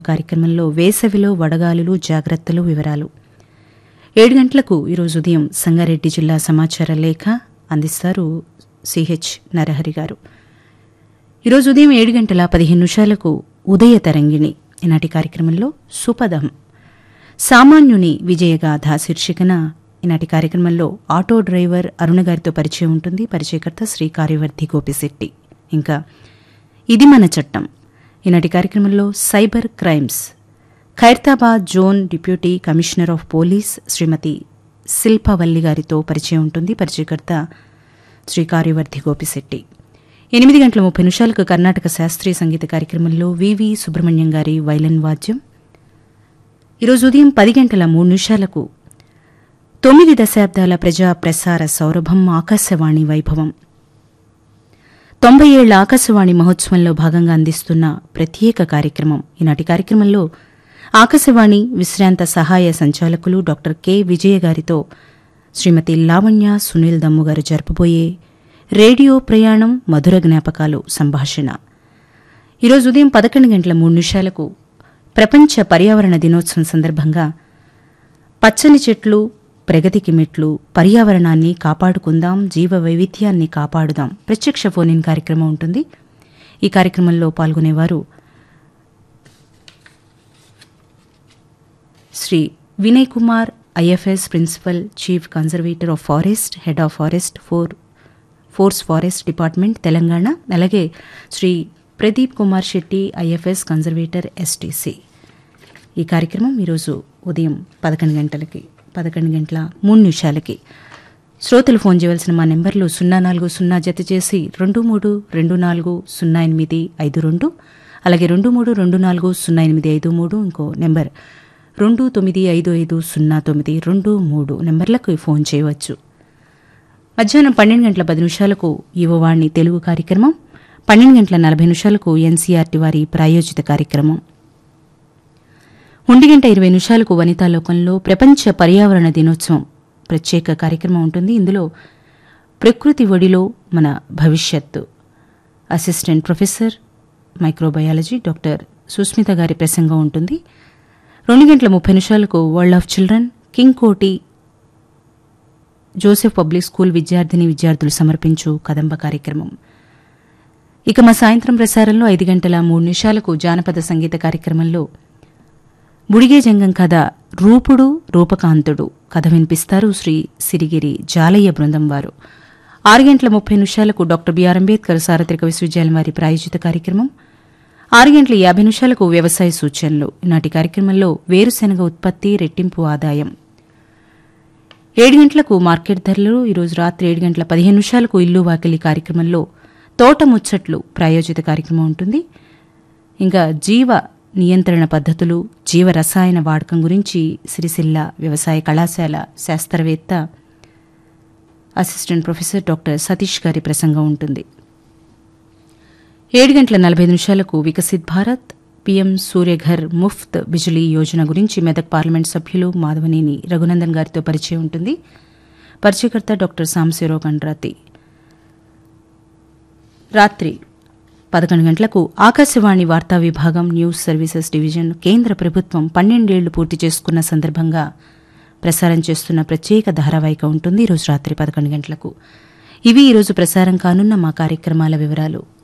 కార్యక్రమంలో వేసవిలో వడగాలులు జాగ్రత్తలు వివరాలు ఏడు గంటలకు ఈరోజు ఉదయం సంగారెడ్డి జిల్లా సమాచార లేఖ అందిస్తారు సిహెచ్ నరహరి గారు ఈరోజు ఉదయం ఏడు గంటల పదిహేను నిమిషాలకు ఉదయ తరంగిణి ఈనాటి కార్యక్రమంలో సుపదం సామాన్యుని విజయగాథ శీర్షికన ఈనాటి కార్యక్రమంలో ఆటో డ్రైవర్ అరుణ గారితో పరిచయం ఉంటుంది పరిచయకర్త శ్రీ కార్యవర్ధి గోపిశెట్టి ఇంకా ఇది మన చట్టం ఈనాటి కార్యక్రమంలో cyber crimes Khairatabad zone deputy commissioner of police Shrimati Shilpavalli గారితో పరిచయం ఉంటుంది పరిచయకర్త శ్రీ కార్యవర్ధి గోపిశెట్టి ఎనిమిది గంటల ముప్పై నిమిషాలకు కర్ణాటక శాస్త్రీయ సంగీత కార్యక్రమంలో వివి సుబ్రహ్మణ్యం గారి వైలన్ వాద్యం ఈరోజు ఉదయం పది గంటల మూడు నిమిషాలకు తొమ్మిది దశాబ్దాల ప్రజా ప్రసార సౌరభం ఆకాశవాణి వైభవం తొంభై ఏళ్ల ఆకాశవాణి మహోత్సవంలో భాగంగా అందిస్తున్న ప్రత్యేక కార్యక్రమం ఈనాటి కార్యక్రమంలో ఆకాశవాణి విశ్రాంత సహాయ సంచాలకులు డాక్టర్ కె విజయ గారితో శ్రీమతి లావణ్య సునీల్ దమ్ము గారు జరపబోయే రేడియో ప్రయాణం మధుర జ్ఞాపకాలు సంభాషణ ఈరోజు ఉదయం పదకొండు గంటల మూడు నిమిషాలకు ప్రపంచ పర్యావరణ దినోత్సవం సందర్భంగా పచ్చని చెట్లు ప్రగతికి మెట్లు పర్యావరణాన్ని కాపాడుకుందాం జీవ వైవిధ్యాన్ని కాపాడుదాం ప్రత్యక్ష ఫోన్ ఇన్ కార్యక్రమం ఉంటుంది ఈ కార్యక్రమంలో పాల్గొనేవారు Shri Vinay Kumar IFS principal chief conservator of forest head of forest for force forest department Telangana అలాగే Shri Pradeep Kumar Shetty IFS conservator STC ఈ కార్యక్రమం ఈరోజు ఉదయం పదకొండు గంటలకి పదకొండు గంటల మూడు నిమిషాలకి శ్రోతలు ఫోన్ చేయవలసిన మా నెంబర్లు సున్నా నాలుగు సున్నా జత చేసి రెండు మూడు రెండు నాలుగు సున్నా ఎనిమిది ఐదు రెండు అలాగే రెండు మూడు రెండు నాలుగు సున్నా ఎనిమిది ఐదు మూడు ఇంకో నెంబర్ రెండు తొమ్మిది ఐదు ఐదు సున్నా తొమ్మిది రెండు మూడు నెంబర్లకు ఫోన్ చేయవచ్చు మధ్యాహ్నం పన్నెండు గంటల పది నిమిషాలకు యువవాణి తెలుగు కార్యక్రమం పన్నెండు గంటల నలభై నిమిషాలకు ఎన్సీఆర్టీ వారి ప్రాయోజిత కార్యక్రమం ఒంటి గంట ఇరవై నిమిషాలకు వనితాలోకంలో ప్రపంచ పర్యావరణ దినోత్సవం ప్రత్యేక కార్యక్రమం ఉంటుంది ఇందులో ప్రకృతి ఒడిలో మన భవిష్యత్తు assistant professor microbiology doctor Susmita గారి ప్రసంగం ఉంటుంది రెండు గంటల ముప్పై నిమిషాలకు world of children King Koti Joseph public school విద్యార్థిని విద్యార్థులు సమర్పించు కదంబ కార్యక్రమం ఇక మా సాయంత్రం ప్రసారంలో ఐదు గంటల మూడు నిమిషాలకు జానపద సంగీత కార్యక్రమంలో బుడిగే జంగం కథ రూపుడు రూపకాంతుడు కథ వినిపిస్తారు శ్రీ సిరిగిరి జాలయ్య బృందం వారు ఆరు గంటల ముప్పై నిమిషాలకు డాక్టర్ బిఆర్ అంబేద్కర్ సార్వత్రిక విశ్వవిద్యాలయం వారి ప్రాయోజిత కార్యక్రమం ఆరు గంటల యాభై నిమిషాలకు వ్యవసాయ సూచనలు నాటి కార్యక్రమంలో వేరుశెనగ ఉత్పత్తి రెట్టింపు ఆదాయం ఏడు గంటలకు మార్కెట్ ధరలు ఈరోజు రాత్రి ఏడు గంటల పదిహేను నిమిషాలకు ఇల్లు వాకిలి కార్యక్రమంలో తోట ముచ్చట్లు ప్రాయోజిత కార్యక్రమం ఉంటుంది ఇంకా జీవ నియంత్రణ పద్ధతులు జీవ రసాయన వాడకం గురించి సిరిసిల్ల వ్యవసాయ కళాశాల శాస్త్రవేత్త అసిస్టెంట్ ప్రొఫెసర్ డాక్టర్ సతీష్ గారి ప్రసంగం ఉంటుంది ఏడు గంటల నలభై నిమిషాలకు వికసిత్ భారత్ పీఎం సూర్యఘర్ ముఫ్త్ బిజిలీ యోజన గురించి మెదక్ పార్లమెంట్ సభ్యులు మాధవనేని రఘునందన్ గారితో పరిచయం ఉంటుంది పరిచయకర్త డాక్టర్ సాంశీరావు కండ్రాతి రాత్రి పదకొండు గంటలకు ఆకాశవాణి వార్తా విభాగం న్యూస్ సర్వీసెస్ డివిజన్ కేంద్ర ప్రభుత్వం పన్నెండేళ్లు పూర్తి చేసుకున్న సందర్భంగా ప్రసారం చేస్తున్న ప్రత్యేక ధారావాహిక ఉంటుంది ఈరోజు రాత్రి పదకొండు గంటలకు ఇవి ఈరోజు ప్రసారం కానున్న మా కార్యక్రమాల వివరాలు